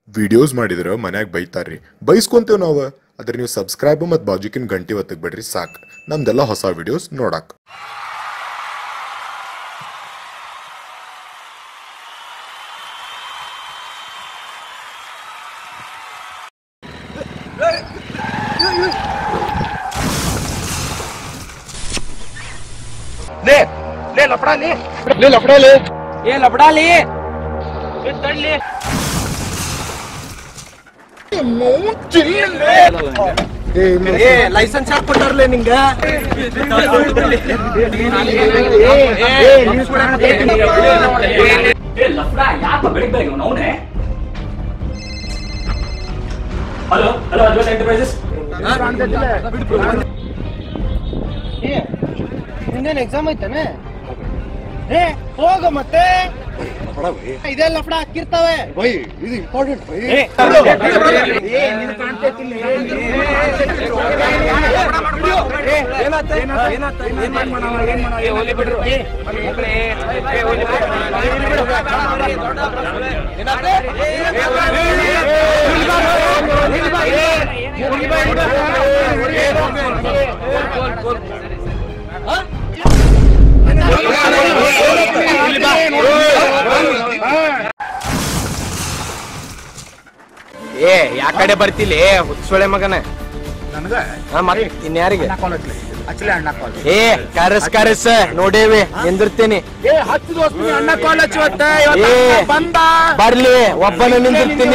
Videos ಮಾಡಿದ್ರೆ ಮನ್ಯಾಗ ಬೈತಾರ್ರಿ ಬೈಸ್ಕೊಂತೇವ್ ನಾವು ಅದ್ರ ನೀವು ಸಬ್ಸ್ಕ್ರೈಬ್ ಮತ್ತು ಬಾಜುಕಿನ ಗಂಟೆ ಒತ್ತಕ್ ಬಿಡ್ರಿ ಸಾಕು ನಮ್ದೆಲ್ಲ ಹೊಸ ವಿಡಿಯೋಸ್ ನೋಡಾಕ್ ले ले लफड़ा ले ले लफड़ा ले ये लफड़ा ले ये तड़ ले ಏ ಲೈಸೆನ್ಸ್ ಯಾಕೆ ಕೊಟ್ಟಾರ್ಲೆ ನಿಂಗ ಏ ಲಫ್ಡ ಯಾಕ ಬೆಳಿಗ್ಗೆ ಬೆಳಿಗ್ಗೆ ಅವನೇ ಹಲೋ ಹಲೋ ಅಡ್ವಾನ್ಸ್ ಎಂಟರ್ಪ್ರೈಸಸ್ ಇನ್ನೇನ್ ಎಕ್ಸಾಮ್ ಐತಾನೆ ಏ ಹೋಗ ಮತ್ತೆ ಇದೇ ಲಫಡ ಹಾಕಿರ್ತಾವೆ ಇದು ಇಂಪಾರ್ಟೆಂಟ್ ಏ ಯಾ ಕಡೆ ಬರ್ತಿಲಿ ಹುಚ್ಚೊಳೆ ಮಗನ ನನಗ ಹಾ ಮತ್ತೆ ಇನ್ಯಾರಿಗೆ ಅಚ್ಚಲೆ ಅಣ್ಣ ಕಾಲ್ ಏ ಕರೆಸ್ ಕರೆಸ್ ನೋಡೇವಿ ನಿಂದಿರ್ತೀನಿ ಏ ಹತ್ತು ದೋಸ್ತ ಅಣ್ಣ ಕಾಲ್ ಹಚ್ಚುವತ್ತ ಏ ಬಂದ ಬರ್ಲಿ ಒಬ್ಬನ ನಿಂದಿರ್ತೀನಿ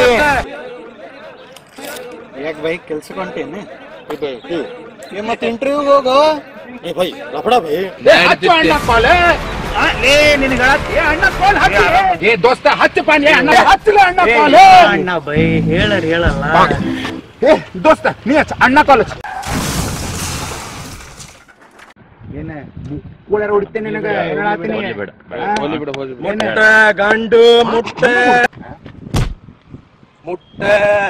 ಯಾಕೆ ಬೈ ಕೆಲ್ಸಕ್ಕೆ ಹೊಂಟೇನೆ ಮತ್ತೆ ಇಂಟರ್ವ್ಯೂ ಹೋಗು ಏ ಬೈ ಲಫಡ ಬೈ ಹಚ್ಚು ಅಣ್ಣ ಕಾಲ್ ಏ ನಿನಗ ಏ ಅಣ್ಣ ಕಾಲ್ ಹಚ್ಚು ಏ ದೋಸ್ತ ಹಚ್ಚು ಪಾನಿ ಅಣ್ಣ ಹಚ್ಚಲ ಅಣ್ಣ ಕಾಲ್ ಅಣ್ಣ ಬೈ ಹೇಳರ್ ಹೇಳಲ್ಲ ಏ ದೋಸ್ತ ನೀ ಹಚ್ಚ ಅಣ್ಣ ಕಾಲ್ ಹಚ್ಚ ಏನ ಕೂಳರ ಹೊಡಿತೇನೆ ನಿನಗ ಹೇಳಾತೀನಿ ಮುಟ್ಟ ಗಂಡು ಮುಟ್ಟ ಮುಟ್ಟ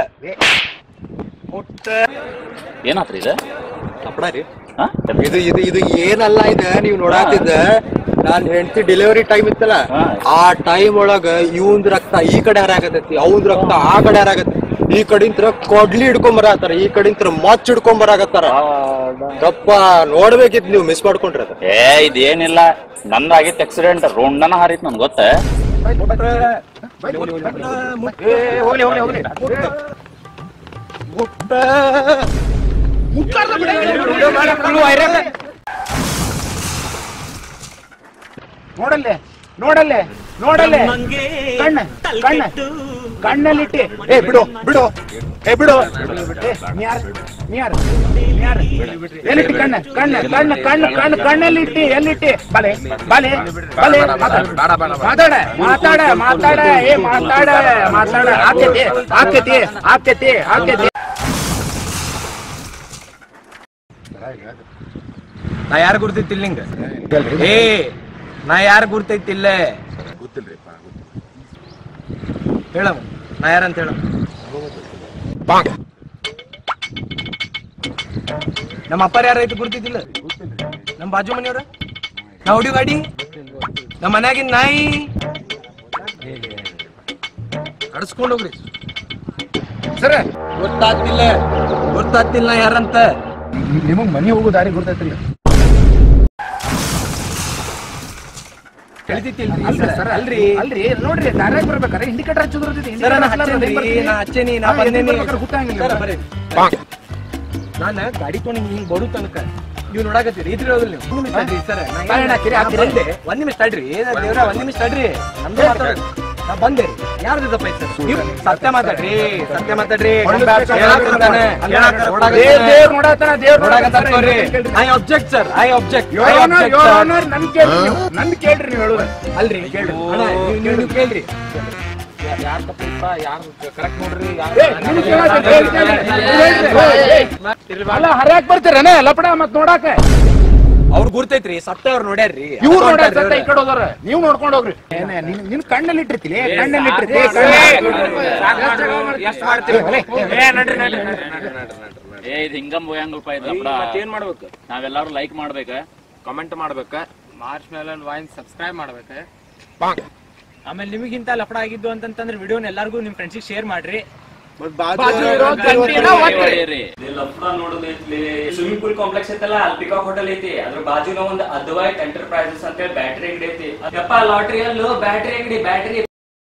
ಮುಟ್ಟ ಏನಾತ್ರಿ ಇದು ಲಫಡ ರೀ ಹಾ? ಇದು ಇದು ಇದು ಏನಲ್ಲ ಇದ ನೀವ್ ನೋಡಾತಿದ್ದ ನಾನ್ ಹೆಂಡತಿ ಡೆಲಿವರಿ ಟೈಮ್ ಇತ್ತಲ್ಲ ಹಾ. ಆ ಟೈಮ್ ಒಳಗ ಇವಂದ್ ರಕ್ತ ಈ ಕಡೆ ಹರಾಗತೈತಿ ಅವಂದ್ ರಕ್ತ ಆ ಕಡೆ ಹರಾಗತ್ತೆ ಈ ಕಡಿಂತ್ರ ಕೊಡ್ಲಿ ಹಿಡ್ಕೊಂಡ್ ಬರತ್ತಾರ ಈ ಕಡಿಂತ್ರ ಮಚ್ ಹಿಡ್ಕೊಂಡ್ ಬರಾಕತ್ತಾರ ಗಪ್ಪ ನೋಡ್ಬೇಕಿತ್ ನೀವು ಮಿಸ್ ಮಾಡ್ಕೊಂಡ್ರಿ ಅದ ಏ ಇದೇನಿಲ್ಲ ನಂದಾಗಿತ್ತು ಆಕ್ಸಿಡೆಂಟ್ ರೋಂಡನ ಹಾರಿತ್ ನನ್ ಗೊತ್ತ ಹೋಗ್ಲಿ ಹೋಗ್ಲಿ ಹೋಗ್ಲಿ ನೋಡಲ್ಲೇ ನೋಡಲ್ಲೇ ನೋಡಲ್ಲೇ ಕಣ್ಣ ಕಣ್ಣ ಕಣ್ಣಲ್ಲಿಟ್ಟಿ ಏ ಬಿಡು ಬಿಡು ಏ ಬಿಡು ಏ ನ್ಯಾರ್ ನ್ಯಾರ್ ನ್ಯಾರ್ ಎಲ್ಲಿಟ್ಟಿ ಕಣ್ಣ ಕಣ್ಣ ಕಣ್ಣ ಕಣ್ಣ ಕಣ್ಣ ಕಣ್ಣಲ್ಲಿಟ್ಟಿ ಎಲ್ಲಿಟ್ಟಿ ಬಲೆ ಬಲೆ ಬಲೆ ಮಾತಾಡ ಮಾತಾಡ ಮಾತಾಡ ಏ ಮಾತಾಡ ಮಾತಾಡ ಆಕೇತಿ ಆಕೇತಿ ಆಕೇತಿ ಆಕೇತಿ ನಾ ಯಾರು ಗುರ್ತೈತಿಲ್ಲ ನಿಂಗ ಏ ನಾ ಯಾರು ಗುರ್ತೈತಿಲ್ಲ ಹೇಳ ನಾ ಯಾರಂತ ಹೇಳ ನಮ್ಮ ಅಪ್ಪರ ಯಾರೈತಿ ಗುರ್ತೈತಿಲ್ಲ ನಮ್ಮ ಬಾಜು ಮನೆಯವ್ರ ನಾ ಹೊಡಿ ಗಾಡಿ ನಮ್ಮ ಮನ್ಯಾಗಿನ ನಾಯಿ ಕಡ್ಸ್ಕೊಂಡ್ ಹೋಗ್ರಿ ಸರ ಗೊತ್ತಾಗ್ತಿಲ್ಲ ಗೊತ್ತಾಗ್ತಿಲ್ಲ ನಾ ಯಾರಂತ ನಿಮಗ್ ಮನೆ ಹೋಗೋ ದಾರಿ ಗೊತ್ತೈತಿಲ್ಲ ತಿಳಿತೈತಿಲ್ರಿ ಸರ್ ಅಲ್ರಿ ಅಲ್ರಿ ನೋಡ್ರಿ ದಾರ್ಯಾಗ ಬರ್ಬೇಕಾರೆ ಇಂಡಿಕೇಟರ್ ಹಚ್ಚೋದ್ರದ್ದು ಸರ ನಾ ಹಚ್ಚೇನ್ರಿ ನಾ ಹಚ್ಚೇನಿ ನಾ ಬಂದೇನಿ ಸರ, ಬರ್ರಿ. ನಾನ ಗಾಡಿ ತೊಗೊಂಡು ಹಿಂಗ್ ಬರು ತನಕ ನೀವು ನೋಡಾಕತ್ತೀರಿ ಇದ್ರಿ ಹೋಗಲ್ಲ ನೀವು ಒಂದ್ ನಿಮಿಷ ತಡ್ರಿ ಸರ್ ನಾ ಏನ್- ಬಾಯ್ ಹಾಕಿರಿ, ನಾ ಹಾಕಿರಿ. ಬಂದೆ ಒಂದ್ ನಿಮಿಷ ತಡ್ರಿ ಏ ದೇವ್ರ ಒಂದ್ ನಿಮಿಷ ತಡ್ರಿ ನಮ್ದು ಮಾತಾಡ್ರಿ ನಾ ಬಂದೆ ಯಾರ್ದು ತಪ್ಪ ಐತೆ ಸರ್ ನೀವು ಸತ್ಯ ಮಾತಾಡ್ರಿ ಸತ್ಯ ಮಾತಾಡ್ರಿ ಹೇಳಾಕತ್ತಾನೆ, ಹೇಳಾಕ- ನೋಡಾಕತ್ತಾನೆ. ದೇವ್ರ ನೋಡತಾನ ದೇವ್ರ ನೋಡಾಕತ್ತಾರ ನೋಡ್ರಿ I object sir I object ನನ್ ಕೇಳ್ರಿ ನೀವು ನನ್ ಕೇಳ್ರಿ ನೀವು ಹೇಳುದ ಅಲ್ರಿ ಕೇಳ್ರಿ ಅಣ್ಣ, ನೀವ್- ನೀವ್ ನೀವ್ ಕೇಳ್ರಿ ಯಾರ್ ತಪ್ಪ ಯಾರು ಕರೆಕ್ಟ್ ನೋಡ್ರಿ ಏ, ನಿಮ್ಗ್ ಕೇಳಾಕ- ಏ, ಕೇಳ್ರಿ. ಅಲ್ಲ ಹರ್ಯಾಕ್ ಬರ್ತೀರನ ಲಪಡ ಮತ್ ನೋಡಾಕ ಅವ್ರು ಗುರ್ತೈತ್ರಿ ಸತ್ತ ಅವ್ರು ನೋಡ್ಯಾರ್ರಿ ಇವ್ರು ನೋಡ್ಯಾರ ಈ ಕಡೆ ಹೋದಾರ ನೀವು ನೋಡ್ಕೊಂಡ್ ಹೋಗ್ರಿ ಏನೇ ನಿನ್ ನಿನ್ ಕಣ್ಣಲ್ಲಿ ಇಟ್ಟಿರ್ತೀನಿ ಕಣ್ಣಲ್ಲಿ ಇಟ್ಟಿರ್ತೀನಿ ಏ ಇದು ಹಿಂಗಮ್ ಹೆಂಗ್ ರೂಪಾಯಿ ಏನ್ ಮಾಡ್ಬೇಕು ನಾವೆಲ್ಲಾರು ಲೈಕ್ ಮಾಡ್ಬೇಕ ಕಮೆಂಟ್ ಮಾಡ್ಬೇಕ ಮಾರ್ಚ್ ಮೇಲೆ ವಾಯಿನ್ ಸಬ್ಸ್ಕ್ರೈಬ್ ಮಾಡ್ಬೇಕ ಆಮೇಲೆ ನಿಮಗಿಂತ ಲಫಡ ಆಗಿದ್ದು ಅಂತಂತಂದ್ರೆ ವಿಡಿಯೋನ ಎಲ್ಲಾರ್ಗು ನಿಮ್ ಫ್ರೆಂಡ್ಸಿಗೆ ಶೇರ್ ಮಾಡ್ರಿ ಬಾಜು ಇರೋ ಗಂಟಿನ ಒತ್ತಿರಿ. ಲಫ್ಟ ನೋಡೋದೈತಿ ಸ್ವಿಮ್ಮಿಂಗ್ ಪೂಲ್ ಕಾಂಪ್ಲೆಕ್ಸ್ ಐತಲ್ಲ ಅಲ್ಲಿ ಪಿಕಾಕ್ ಹೋಟೆಲ್ ಐತಿ ಅದ್ರ ಬಾಜುನ ಒಂದು ಅದ್ವೈತ್ ಎಂಟರ್ಪ್ರೈಸಸ್ ಅಂತ ಹೇಳಿ ಬ್ಯಾಟ್ರಿ ಅಂಗಡಿ ಐತಿ ಯಪ್ಪ ಲಾಟ್ರಿ ಅಲ್ಲೂ ಬ್ಯಾಟ್ರಿ ಅಂಗಡಿ ಬ್ಯಾಟ್ರಿ